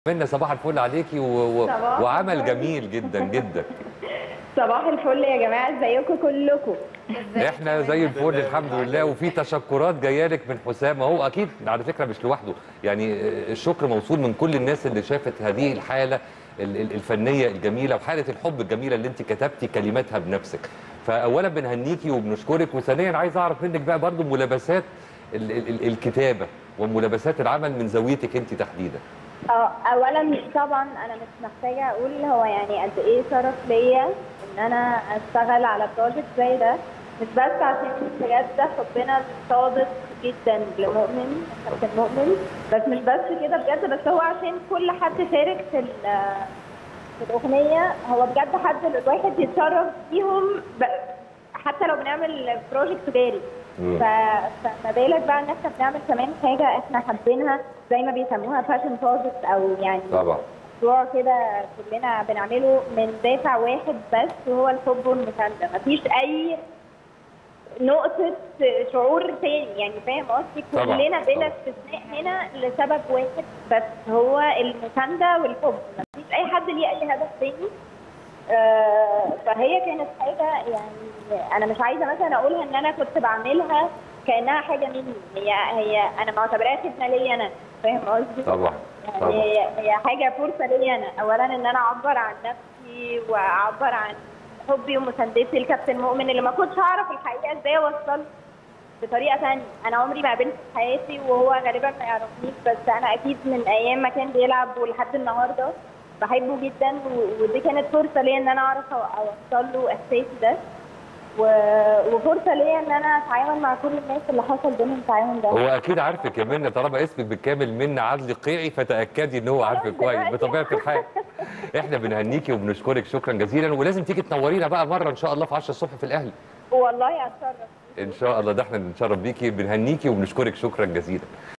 منا صباح الفل عليكي و... و... صباح وعمل الفل. جميل جدا جدا صباح الفل يا جماعه ازيكم كلكم احنا زي الفل الحمد لله وفي تشكرات جايه لك من حسام هو اكيد على فكره مش لوحده يعني الشكر موصول من كل الناس اللي شافت هذه الحاله ال- ال- الفنيه الجميله وحاله الحب الجميله اللي انت كتبتي كلماتها بنفسك فاولا بنهنيكي وبنشكرك وثانيا عايز اعرف منك بقى برضو ملابسات ال- ال- ال- الكتابه وملابسات العمل من زاويتك انت تحديدا اه اولا طبعا انا مش محتاجه اقول هو يعني قد ايه شرف ليا ان انا اشتغل على بروجكت زي ده مش بس عشان بجد حبنا صادق جدا لمؤمن كابتن مؤمن بس مش بس كده بجد بس هو عشان كل حد شارك في ال- في الاغنيه هو بجد حد الواحد يتشرف بيهم ب- حتى لو بنعمل بروجكت تجاري مم. ف- فما بالك بقى ان احنا بنعمل كمان حاجه احنا حابينها زي ما بيسموها فاشن بروجكت او يعني طبعا مشروع كده كلنا بنعمله من دافع واحد بس وهو الحب والمسانده مفيش اي نقطة شعور تاني يعني فاهم قصدي طبعاً، كلنا بلا طبعاً. استثناء هنا لسبب واحد بس هو المسانده والحب مفيش اي حد ليه اي هدف تاني آه، فهي كانت حاجه يعني انا مش عايزه مثلا اقولها ان انا كنت بعملها كانها حاجه مني هي هي انا معتبراها خدمه ليا انا فاهم قصدي؟ طبعا يعني طبعا هي هي حاجه فرصه ليا انا اولا ان انا اعبر عن نفسي واعبر عن حبي ومساندتي لكابتن مؤمن اللي ما كنتش اعرف الحقيقه ازاي اوصل بطريقه ثانيه انا عمري ما قابلته في حياتي وهو غالبا ما يعرفنيش بس انا اكيد من ايام ما كان بيلعب ولحد النهارده بحبه جدا و- ودي كانت فرصه ليا ان انا اعرف أو- اوصل له احساسي ده و- وفرصه ليا ان انا اتعامل مع كل الناس اللي حصل بينهم التعاون ده هو اكيد عارفك يا منى طالما اسمك بالكامل منى عدلي قيعي فتاكدي ان هو عارفك كويس دلوقتي. بطبيعه الحال احنا بنهنيكي وبنشكرك شكرا جزيلا ولازم تيجي تنورينا بقى مره ان شاء الله في 10 الصبح في الاهلي والله اتشرف ان شاء الله ده احنا بنتشرف بيكي بنهنيكي وبنشكرك شكرا جزيلا